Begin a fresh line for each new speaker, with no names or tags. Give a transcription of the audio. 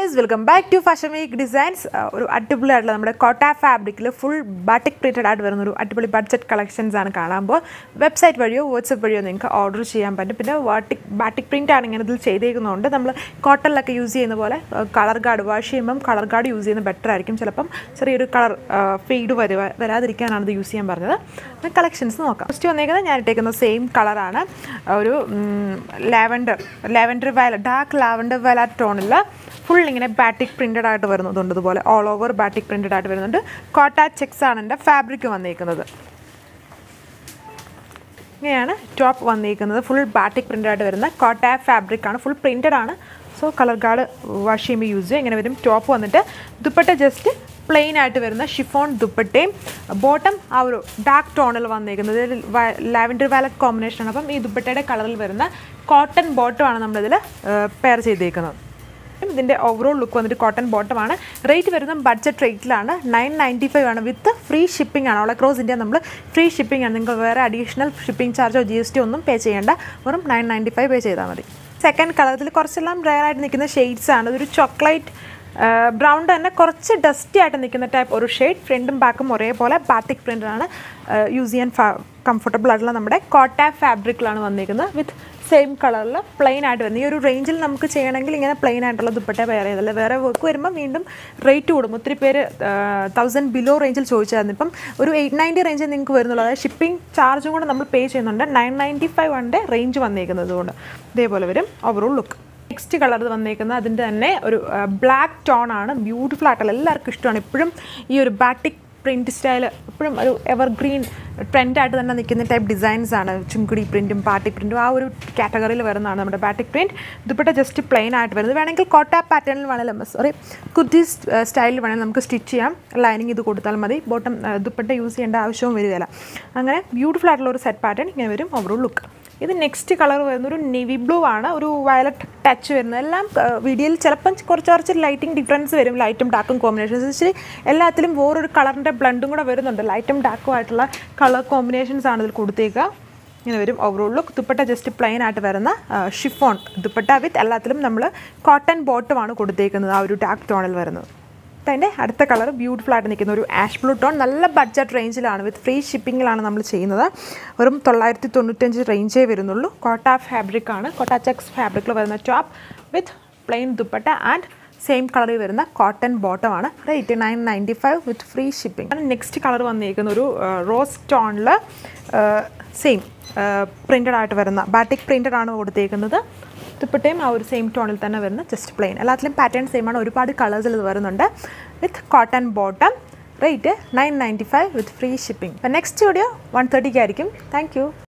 viewers welcome back to fashion week designs ഒരു അടിപൊളിയായിട്ടുള്ള നമ്മുടെ കോട്ട ഫാബ്രിക്കിൽ ഫുൾ ബാറ്റിക് പ്രിൻറ്റഡ് ആയിട്ട് വരുന്ന ഒരു അടിപൊളി ബഡ്ജറ്റ് കളക്ഷൻസ് ആണ് കാണുമ്പോൾ വെബ്സൈറ്റ് വഴിയോ വാട്സപ്പ് വഴിയോ നിങ്ങൾക്ക് ഓർഡർ ചെയ്യാൻ പറ്റും പിന്നെ വാട്ടിക് ബാറ്റിക് പ്രിൻ്റ് ആണ് ഇങ്ങനെ ഇതിൽ ചെയ്തേക്കുന്നതുകൊണ്ട് നമ്മൾ കോട്ടണിലൊക്കെ യൂസ് ചെയ്യുന്ന പോലെ കളർ ഗാർഡ് വാഷ് ചെയ്യുമ്പം കളർ ഗാർഡ് യൂസ് ചെയ്യുന്നത് ബെറ്റർ ആയിരിക്കും ചിലപ്പം ചെറിയൊരു കളർ ഫെയ്ഡ് വരുക വരാതിരിക്കാനാണ് ഇത് യൂസ് ചെയ്യാൻ പറഞ്ഞത് അപ്പോൾ കളക്ഷൻസ് നോക്കാം ഫസ്റ്റ് വന്നേക്കുന്നത് ഞാൻ ഇട്ടേക്കുന്ന സെയിം കളറാണ് ഒരു ലാവൻഡർ ലാവൻഡർ വയല ഡാർക്ക് ലാവൻഡർ വയല ടോണിൽ ഫുൾ ഇങ്ങനെ ബാറ്റിക് പ്രിൻറ്റഡ് ആയിട്ട് വരുന്നതുണ്ട് ഇതുപോലെ ഓൾ ഓവർ ബാറ്റിക് പ്രിൻറ്റഡ് ആയിട്ട് വരുന്നുണ്ട് കോട്ട ചെക്സ് ആണ് എൻ്റെ ഫാബ്രിക് വന്നിരിക്കുന്നത് ഇങ്ങനെയാണ് ടോപ്പ് വന്നിരിക്കുന്നത് ഫുൾ ബാറ്റിക് പ്രിൻ്റഡ് ആയിട്ട് വരുന്ന കോട്ട ഫാബ്രിക് ആണ് ഫുൾ പ്രിൻറ്റഡ് ആണ് സോ കളർ ഗാർഡ് വാഷ് ചെയ്യുമ്പോൾ യൂസ് ചെയ്യും ഇങ്ങനെ വരും ടോപ്പ് വന്നിട്ട് ദുപ്പട്ട ജസ്റ്റ് പ്ലെയിൻ ആയിട്ട് വരുന്ന ഷിഫോൺ ദുപ്പട്ടയും ബോട്ടം ആ ഒരു ഡാർക്ക് ടോണിൽ വന്നിരിക്കുന്നത് ലാവൻഡർ വാലറ്റ് കോമ്പിനേഷനാണ് അപ്പം ഈ ദുപ്പട്ടയുടെ കളറിൽ വരുന്ന കോട്ടൺ ബോട്ടമാണ് നമ്മളിതിൽ പെയർ ചെയ്തേക്കുന്നത് ഇതിൻ്റെ ഓവറോൾ ലുക്ക് വന്നിട്ട് കോട്ടൺ ബോട്ടമാണ് റേറ്റ് വരുന്നത് ബഡ്ജറ്റ് റേറ്റിലാണ് നയൻ നയൻറ്റി ഫൈവ് ആണ് വിത്ത് ഫ്രീ ഷിപ്പിംഗ് ആണ് ഓൾ അക്രോസ് ഇന്ത്യ നമ്മൾ ഫ്രീ ഷിപ്പിംഗ് ആണ് നിങ്ങൾക്ക് വേറെ അഡീഷണൽ ഷിപ്പിംഗ് ചാർജോ ജി എസ് ടി ഒന്നും പേ ചെയ്യേണ്ട വെറും നയൻ നയൻറ്റി ഫൈവ് പേ ചെയ്താൽ മതി സെക്കൻഡ് കളറിൽ കുറച്ചെല്ലാം റയർ ആയിട്ട് നിൽക്കുന്ന ഷെയ്ഡ്സ് ആണ് ഇതൊരു ചോക്ലേറ്റ് ബ്രൗൺ തന്നെ കുറച്ച് ഡസ്റ്റി ആയിട്ട് നിൽക്കുന്ന ടൈപ്പ് ഒരു ഷെയ്ഡ് ഫ്രണ്ടും ബാക്കും ഒരേപോലെ ബാറ്റിക് പ്രിൻ്റാണ് യൂസ് ചെയ്യാൻ കംഫർട്ടബിൾ ആയിട്ടുള്ള നമ്മുടെ കോട്ട ഫാബ്രിക്കിലാണ് വന്നിരിക്കുന്നത് വിത്ത് സെയിം കളറിൽ പ്ലെയിൻ ആയിട്ട് വരുന്നത് ഈ ഒരു റേഞ്ചിൽ നമുക്ക് ചെയ്യണമെങ്കിൽ ഇങ്ങനെ പ്ലെയിൻ ആയിട്ടുള്ള ദുപ്പട്ട വേറെ ചെയ്തല്ല വേറെ വർക്ക് വരുമ്പോൾ വീണ്ടും റേറ്റ് കൂടും ഒത്തിരി പേര് തൗസൻഡ് ബിലോ റേഞ്ചിൽ ചോദിച്ചായിരുന്നു ഇപ്പം ഒരു എയ്റ്റ് നയൻറ്റി റേഞ്ചിൽ നിങ്ങൾക്ക് വരുന്നുള്ളൂ അതായത് ഷിപ്പിംഗ് ചാർജും കൂടെ നമ്മൾ പേ ചെയ്യുന്നുണ്ട് നയൻ നയൻറ്റി ഫൈവ് ആണ് റേഞ്ച് വന്നിരിക്കുന്നത് കൊണ്ട് ഇതേപോലെ വരും ഓവറോൾ ലുക്ക് നെക്സ്റ്റ് കളർ വന്നേക്കുന്നത് അതിൻ്റെ തന്നെ ഒരു ബ്ലാക്ക് ടോൺ ആണ് ബ്യൂട്ടിഫുൾ ആയിട്ടുള്ള എല്ലാവർക്കും ഇഷ്ടമാണ് ഇപ്പോഴും ഈ ഒരു ബാറ്റിക് പ്രിൻറ്റ് സ്റ്റൈൽ എപ്പോഴും ഒരു എവർഗ്രീൻ ട്രെൻഡായിട്ട് തന്നെ നിൽക്കുന്ന ടൈപ്പ് ഡിസൈൻസ് ആണ് ചുങ്കുടി പ്രിൻറ്റും പാട്ടിക് പ്രിൻറ്റും ആ ഒരു കാറ്റഗറിയിൽ വരുന്നതാണ് നമ്മുടെ batik print dupatta just plain ആയിട്ട് വരുന്നത് വേണമെങ്കിൽ കോട്ട പാറ്റേണിൽ വേണമെങ്കിലും സോറി കുർത്തി സ്റ്റൈലിൽ വേണമെങ്കിൽ നമുക്ക് സ്റ്റിച്ച് ചെയ്യാം ലൈനിങ് ഇത് കൊടുത്താൽ മതി ബോട്ടം ദുപ്പട്ട യൂസ് ചെയ്യേണ്ട ആവശ്യവും വരികയില്ല അങ്ങനെ ബ്യൂട്ടിഫുൾ ആയിട്ടുള്ള ഒരു സെറ്റ് പാറ്റേൺ ഇങ്ങനെ വരും ഓവറോൾ ലുക്ക് ഇത് നെക്സ്റ്റ് കളർ വരുന്ന ഒരു നെവി ബ്ലൂ ആണ് ഒരു വയലറ്റ് ടച്ച് വരുന്നത് എല്ലാം വീഡിയോയിൽ ചിലപ്പം കുറച്ച് കുറച്ച് ലൈറ്റിംഗ് ഡിഫറൻസ് വരും ലൈറ്റും ഡാർക്കും കോമ്പിനേഷൻസ് ഇച്ചിരി എല്ലാത്തിലും വേറൊരു കളറിൻ്റെ ബ്ലണ്ടും കൂടെ വരുന്നുണ്ട് ലൈറ്റും ഡാർക്കും ആയിട്ടുള്ള കളർ കോമ്പിനേഷൻസ് ആണ് ഇതിൽ കൊടുത്തേക്കുക ഇങ്ങനെ വരും overall look dupatta just plain ആയിട്ട് വരുന്ന ഷിഫോൺ ദുപ്പട്ട വിത്ത് എല്ലാത്തിലും നമ്മൾ കോട്ടൺ ബോട്ടമാണ് കൊടുത്തേക്കുന്നത് ആ ഒരു ഡാർക്ക് ടോണിൽ വരുന്നത് അതിൻ്റെ അടുത്ത കളർ ബ്യൂട്ടിഫുൾ ആയിട്ട് നിൽക്കുന്ന ഒരു ആഷ് ബ്ലൂ ടോൺ നല്ല ബഡ്ജറ്റ് റേഞ്ചിലാണ് വിത്ത് ഫ്രീ ഷിപ്പിങ്ങിലാണ് നമ്മൾ ചെയ്യുന്നത് വെറും തൊള്ളായിരത്തി തൊണ്ണൂറ്റഞ്ച് റേഞ്ചേ വരുന്നുള്ളൂ കോട്ട ഫാബ്രിക് ആണ് കോട്ട ചെക്സ് ഫാബ്രിക്കിൽ വരുന്ന top with plain dupatta and same കളറിൽ വരുന്ന കോട്ടൺ ബോട്ടമാണ് rate nine ninety five with free shipping next colour വന്നിരിക്കുന്ന ഒരു റോസ് ടോണിൽ സെയിം പ്രിൻറ്റഡ് ആയിട്ട് വരുന്ന ബാറ്റിക് പ്രിൻറ്റഡ് ആണ് കൊടുത്തേക്കുന്നത് ദുപ്പട്ടയും ആ ഒരു സെയിം ടോണിൽ തന്നെ വരുന്ന ജസ്റ്റ് പ്ലെയിൻ എല്ലാത്തിലും പാറ്റേൺ സെയിം ആണ് ഒരുപാട് കളേഴ്സിൽ ഇത് വരുന്നുണ്ട് with cotton bottom rate nine ninety five with free shipping next video one തേർട്ടിക്ക് ആയിരിക്കും താങ്ക്